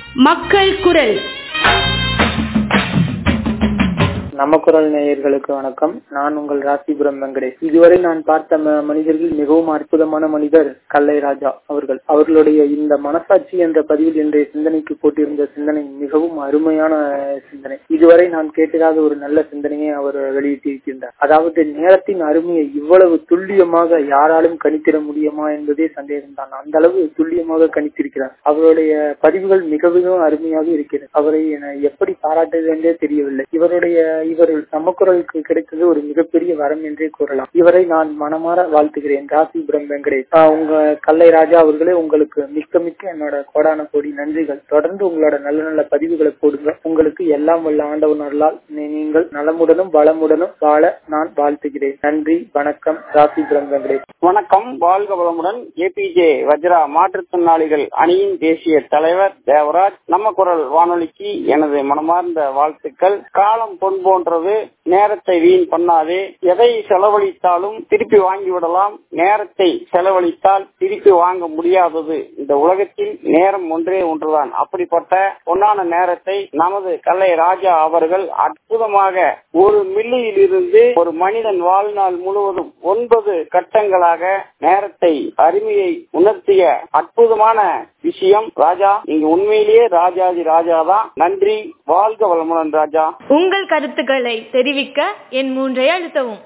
மக்கள் குரல் நம்ம குரல் நேயர்களுக்கு வணக்கம் நான் உங்கள் ராசிபுரம் வெங்கடேஷ் இதுவரை நான் பார்த்த ம- மனிதர்கள் மிகவும் அற்புதமான மனிதர் கல்லை ராஜா அவர்கள் அவர்களுடைய இந்த மனசாட்சி என்ற பதிவில் இன்றைய சிந்தனைக்கு போட்டிருந்த சிந்தனை மிகவும் அருமையான சிந்தனை இதுவரை நான் கேட்டதாத ஒரு நல்ல சிந்தனையை அவர் வெளியிட்டிருக்கின்றார் அதாவது நேரத்தின் அருமையை இவ்வளவு துல்லியமாக யாராலும் கணித்திட முடியுமா என்பதே சந்தேகம்தான் அந்த அளவு துல்லியமாக கணித்திருக்கிறார் அவருடைய பதிவுகள் மிக மிகவும் அருமையாக இருக்கிறது அவரை என எப்படி பாராட்டுவது என்றே தெரியவில்லை இவருடைய இவர் நம்ம குரலுக்கு கிடைத்தது ஒரு மிகப்பெரிய வரம் என்றே கூறலாம் இவரை நான் மனமாற வாழ்த்துகிறேன் ராசிபுரம் வெங்கடேஷ் ஆஹ் உங்க கல்லை ராஜா அவர்களே உங்களுக்கு மிக்க மிக்க என்னோட கோடான கோடி நன்றிகள் தொடர்ந்து உங்களோட நல்ல நல்ல பதிவுகளை போடுங்க உங்களுக்கு எல்லாம் வல்ல ஆண்டவன் அருளால் நீ- நீங்கள் நலமுடனும் வளமுடனும் வாழ நான் வாழ்த்துகிறேன் நன்றி வணக்கம் ராசிபுரம் வெங்கடேஷ் வணக்கம் வாழ்க வளமுடன் ஏபிஜே வஜ்ரா மாற்றுத்திறனாளிகள் அணியின் தேசிய தலைவர் தேவராஜ் நம்ம குரல் வானொலிக்கு எனது மனமார்ந்த வாழ்த்துக்கள் காலம் பொன் போன்றது நேரத்தை வீண் பண்ணாதே எதை செலவழித்தாலும் திருப்பி வாங்கி விடலாம் நேரத்தை செலவழித்தால் திருப்பி வாங்க முடியாதது இந்த உலகத்தில் நேரம் ஒன்றே ஒன்றுதான் அப்படிப்பட்ட பொன்னான நேரத்தை நமது கல்லை ராஜா அவர்கள் அற்புதமாக ஒரு மில்லியில் இருந்து ஒரு மனிதன் வாழ்நாள் முழுவதும் ஒன்பது கட்டங்களாக நேரத்தை அருமையை உணர்த்திய அற்புதமான விஷயம் ராஜா நீங்க உண்மையிலேயே ராஜாதி ராஜாதான் நன்றி வாழ்க வளமுடன் ராஜா உங்கள் கருத்துக்களை தெரிவிக்க என் மூன்றை அழுத்தவும்